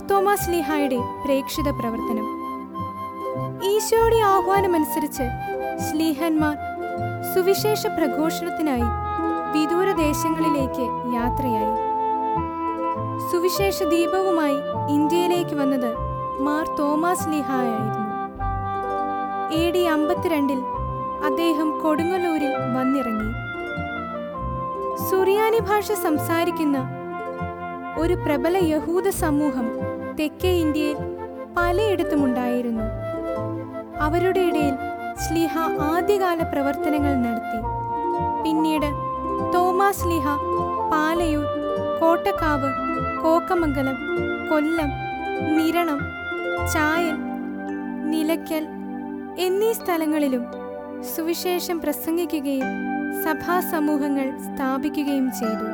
മാർത്തോമാസ് ലീഹായുടെ പ്രേക്ഷിത പ്രവർത്തനം ഈശോയുടെ ആഹ്വാനമനുസരിച്ച് ശ്ലീഹന്മാർ സുവിശേഷ പ്രഘോഷണത്തിനായി വിദൂര ദേശങ്ങളിലേക്ക് യാത്രയായി സുവിശേഷ ദീപവുമായി ഇന്ത്യയിലേക്ക് വന്നത് മാർ തോമാസ് ലീഹായായിരുന്നു എ ഡി അമ്പത്തിരണ്ടിൽ അദ്ദേഹം കൊടുങ്ങല്ലൂരിൽ വന്നിറങ്ങി സുറിയാനി ഭാഷ സംസാരിക്കുന്ന ഒരു പ്രബല യഹൂദ സമൂഹം തെക്കേ ഇന്ത്യയിൽ പലയിടത്തുമുണ്ടായിരുന്നു അവരുടെ ഇടയിൽ സ്ലിഹ ആദ്യകാല പ്രവർത്തനങ്ങൾ നടത്തി പിന്നീട് തോമാസ് ലിഹ പാലയൂർ കോട്ടക്കാവ് കോക്കമംഗലം കൊല്ലം നിരണം ചായൽ നിലയ്ക്കൽ എന്നീ സ്ഥലങ്ങളിലും സുവിശേഷം പ്രസംഗിക്കുകയും സഭാസമൂഹങ്ങൾ സ്ഥാപിക്കുകയും ചെയ്തു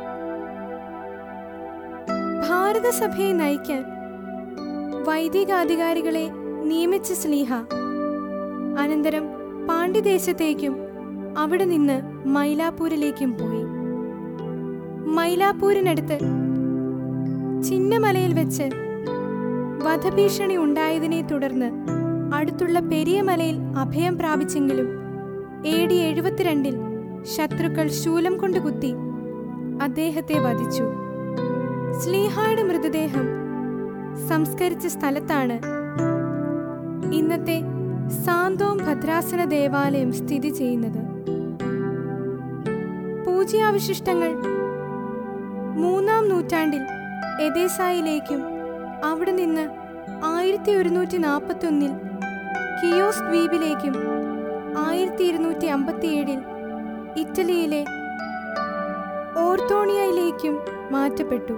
ഭാരതസഭയെ നയിക്കാൻ വൈദികാധികാരികളെ നിയമിച്ച സ്ലീഹ അനന്തരം പാണ്ഡ്യദേശത്തേക്കും അവിടെ നിന്ന് മൈലാപ്പൂരിലേക്കും പോയി മൈലാപ്പൂരിനടുത്ത് ചിന്നമലയിൽ വെച്ച് വധഭീഷണി ഉണ്ടായതിനെ തുടർന്ന് അടുത്തുള്ള പെരിയ മലയിൽ അഭയം പ്രാപിച്ചെങ്കിലും എ ഡി എഴുപത്തിരണ്ടിൽ ശത്രുക്കൾ ശൂലം കൊണ്ട് കുത്തി അദ്ദേഹത്തെ വധിച്ചു സ്ലീഹായുടെ മൃതദേഹം സംസ്കരിച്ച സ്ഥലത്താണ് ഇന്നത്തെ സാന്തോം ഭദ്രാസന ദേവാലയം സ്ഥിതി ചെയ്യുന്നത് പൂജ്യാവശിഷ്ടങ്ങൾ മൂന്നാം നൂറ്റാണ്ടിൽ എദേസായിലേക്കും അവിടെ നിന്ന് ആയിരത്തി ഒരുന്നൂറ്റി നാൽപ്പത്തി ഒന്നിൽ കിയോസ് ദ്വീപിലേക്കും ആയിരത്തി ഇരുന്നൂറ്റി അമ്പത്തിയേഴിൽ ഇറ്റലിയിലെ ഓർത്തോണിയയിലേക്കും മാറ്റപ്പെട്ടു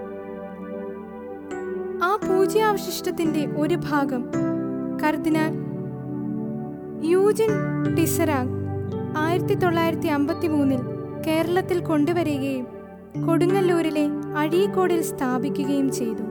ആ പൂജ്യാവശിഷ്ടത്തിന്റെ ഒരു ഭാഗം കർദിനാൾ യൂജിൻ ടിസറാങ് ആയിരത്തി തൊള്ളായിരത്തി അമ്പത്തി മൂന്നിൽ കേരളത്തിൽ കൊണ്ടുവരികയും കൊടുങ്ങല്ലൂരിലെ അഴീക്കോടിൽ സ്ഥാപിക്കുകയും ചെയ്തു